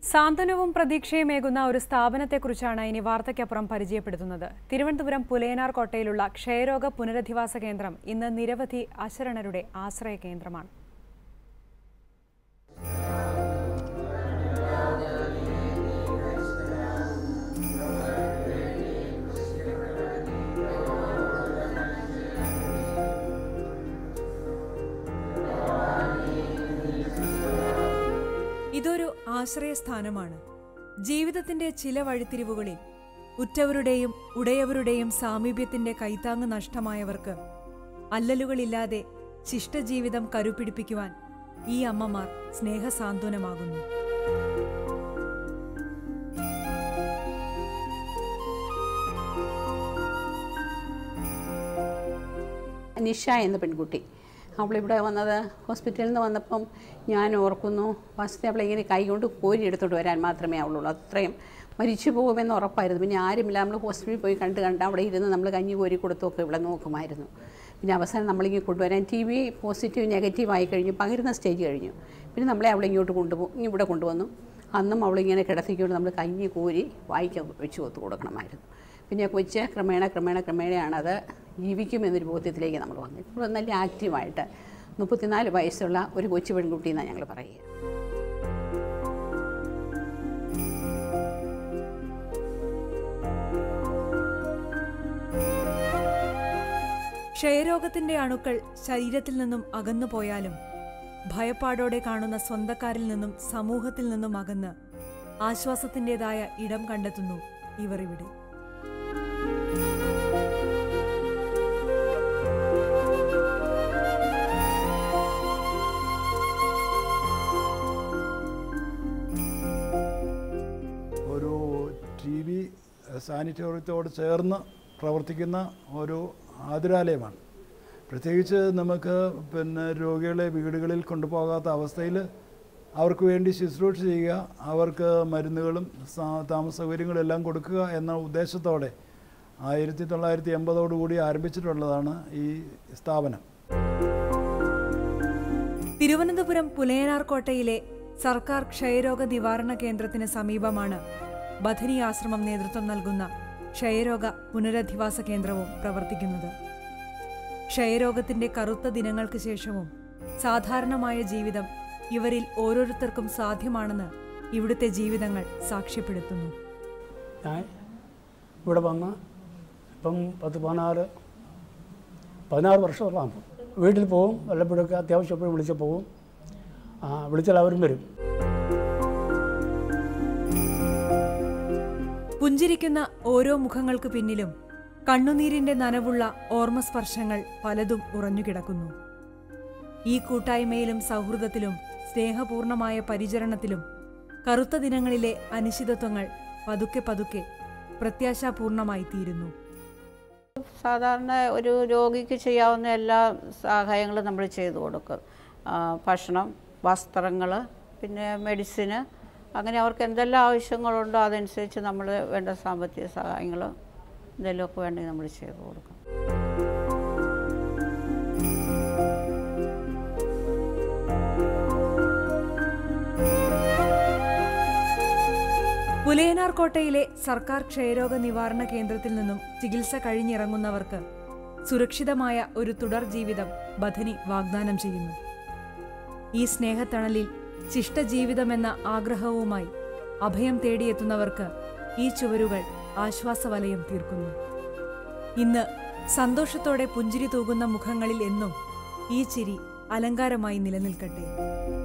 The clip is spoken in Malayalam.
സാന്ത്വനവും പ്രതീക്ഷയുമേകുന്ന ഒരു സ്ഥാപനത്തെക്കുറിച്ചാണ് ഇനി വാർത്തയ്ക്കപ്പുറം പരിചയപ്പെടുത്തുന്നത് തിരുവനന്തപുരം പുലയനാർ കോട്ടയിലുള്ള ക്ഷയരോഗ പുനരധിവാസ കേന്ദ്രം ഇന്ന് നിരവധി അശരണരുടെ ആശ്രയ കേന്ദ്രമാണ് ഇതൊരു ആശ്രയസ്ഥാനമാണ് ജീവിതത്തിന്റെ ചില വഴിത്തിരിവുകളിൽ ഉറ്റവരുടെയും ഉടയവരുടെയും സാമീപ്യത്തിന്റെ കൈത്താങ്ങ് നഷ്ടമായവർക്ക് അല്ലലുകളില്ലാതെ ശിഷ്ടജീവിതം കരുപിടിപ്പിക്കുവാൻ ഈ അമ്മമാർ സ്നേഹസാന്ത്വനമാകുന്നു നിഷ എന്ന പെൺകുട്ടി അവളിവിടെ വന്നത് ഹോസ്പിറ്റലിൽ നിന്ന് വന്നപ്പം ഞാൻ ഓർക്കുന്നു ഫസ്റ്റ് അവളെ ഇങ്ങനെ കൈ കൊണ്ട് കോരി എടുത്തോണ്ട് വരാൻ മാത്രമേ അവളുള്ളൂ അത്രയും മരിച്ചു പോകുമെന്ന് ഉറപ്പായിരുന്നു പിന്നെ ആരുമില്ല നമ്മൾ ഹോസ്പിറ്റലിൽ പോയി കണ്ട് കണ്ട് അവിടെ ഇരുന്ന് നമ്മൾ കഞ്ഞി കോരി കൊടുത്തൊക്കെ ഇവിടെ നോക്കുമായിരുന്നു പിന്നെ അവസാനം നമ്മളിങ്ങനെ കൊണ്ടുവരാൻ ടി വി പോസിറ്റീവ് നെഗറ്റീവ് ആയി കഴിഞ്ഞു പകരുന്ന സ്റ്റേജ് കഴിഞ്ഞു പിന്നെ നമ്മളെ അവളെ ഇങ്ങോട്ട് കൊണ്ടുപോകും ഇവിടെ കൊണ്ടുവന്നു അന്നും അവളിങ്ങനെ കിടത്തിക്കൊണ്ട് നമ്മൾ കഞ്ഞി കോരി വായിക്കാൻ വെച്ച് കൊത്തു കൊടുക്കണമായിരുന്നു പിന്നെ കൊച്ച് ക്രമേണ ക്രമേണ ക്രമേണയാണ് അത് ജീവിക്കുമെന്നൊരു ബോധ്യത്തിലേക്ക് നമ്മൾ വന്നത് ഇപ്പോൾ നല്ല ആക്റ്റീവായിട്ട് മുപ്പത്തിനാല് വയസ്സുള്ള ഒരു കൊച്ചു പെൺകുട്ടി എന്നാണ് ഞങ്ങൾ പറയുക ക്ഷയരോഗത്തിന്റെ അണുക്കൾ ശരീരത്തിൽ നിന്നും അകന്നു പോയാലും ഭയപ്പാടോടെ കാണുന്ന സ്വന്തക്കാരിൽ നിന്നും സമൂഹത്തിൽ നിന്നും അകന്ന് ആശ്വാസത്തിൻ്റെതായ ഇടം കണ്ടെത്തുന്നു ഇവർ ഇവിടെ ഒരു ടി വി സാനിറ്റോറിയത്തോട് ചേർന്ന് പ്രവർത്തിക്കുന്ന ഒരു ആതുരാലയമാണ് പ്രത്യേകിച്ച് നമുക്ക് പിന്നെ രോഗികളെ വീടുകളിൽ കൊണ്ടുപോകാത്ത അവസ്ഥയിൽ അവർക്ക് വേണ്ടി ശുശ്രൂഷ ചെയ്യുക അവർക്ക് മരുന്നുകളും സാ- താമസ സൗകര്യങ്ങളും എല്ലാം കൊടുക്കുക എന്ന ഉദ്ദേശത്തോടെ ആയിരത്തി തൊള്ളായിരത്തി എൺപതോടുകൂടി ആരംഭിച്ചിട്ടുള്ളതാണ് ഈ സ്ഥാപനം തിരുവനന്തപുരം പുലയനാർ കോട്ടയിലെ സർക്കാർ ക്ഷയരോഗ നിവാരണ കേന്ദ്രത്തിന് സമീപമാണ് ബഥനി ആശ്രമം നേതൃത്വം നൽകുന്ന ക്ഷയരോഗ പുനരധിവാസ കേന്ദ്രവും പ്രവർത്തിക്കുന്നത് ക്ഷയരോഗത്തിന്റെ കറുത്ത ദിനങ്ങൾക്ക് ശേഷവും സാധാരണമായ ജീവിതം ഇവരിൽ ഓരോരുത്തർക്കും സാധ്യമാണെന്ന് ഇവിടുത്തെ ജീവിതങ്ങൾ സാക്ഷ്യപ്പെടുത്തുന്നു ഞാൻ ഇവിടെ വന്ന് ഇപ്പം പത്ത് പതിനാറ് പതിനാറ് വർഷത്തോളം വീട്ടിൽ പോവും വല്ലപ്പോഴൊക്കെ അത്യാവശ്യം എപ്പോഴും വിളിച്ച് പോവും ആ, വിളിച്ചാൽ അവരും വരും പുഞ്ചിരിക്കുന്ന ഓരോ മുഖങ്ങൾക്ക് പിന്നിലും കണ്ണുനീരിന്റെ നനവുള്ള ഓർമ്മസ്പർശങ്ങൾ പലതും ഉറഞ്ഞുകിടക്കുന്നു ഈ കൂട്ടായ്മയിലും സൗഹൃദത്തിലും സ്നേഹപൂർണമായ പരിചരണത്തിലും കറുത്ത ദിനങ്ങളിലെ അനിശ്ചിതത്വങ്ങൾ പതുക്കെ പതുക്കെ പ്രത്യാശാപൂർണമായി തീരുന്നു സാധാരണ ഒരു രോഗിക്ക് ചെയ്യാവുന്ന എല്ലാ സഹായങ്ങളും നമ്മൾ ചെയ്തു കൊടുക്കും ആ, ഭക്ഷണം വസ്ത്രങ്ങൾ പിന്നെ മെഡിസിന് അങ്ങനെ അവർക്ക് എന്തെല്ലാം ആവശ്യങ്ങളുണ്ടോ അതനുസരിച്ച് നമ്മൾ വേണ്ട സാമ്പത്തിക സഹായങ്ങൾ എന്തെങ്കിലുമൊക്കെ വേണമെങ്കിൽ നമ്മൾ ചെയ്തു കൊടുക്കും പുലയനാർ കോട്ടയിലെ സർക്കാർ ക്ഷയരോഗ നിവാരണ കേന്ദ്രത്തിൽ നിന്നും ചികിത്സ കഴിഞ്ഞിറങ്ങുന്നവർക്ക് സുരക്ഷിതമായ ഒരു തുടർ ജീവിതം ബഥനി വാഗ്ദാനം ചെയ്യുന്നു ഈ സ്നേഹത്തണലിൽ ശിഷ്ടജീവിതമെന്ന ആഗ്രഹവുമായി അഭയം തേടിയെത്തുന്നവർക്ക് ഈ ചുവരുകൾ ആശ്വാസവലയം തീർക്കുന്നു ഇന്ന് സന്തോഷത്തോടെ പുഞ്ചിരി തൂകുന്ന മുഖങ്ങളിൽ എന്നും ഈ ചിരി അലങ്കാരമായി നിലനിൽക്കട്ടെ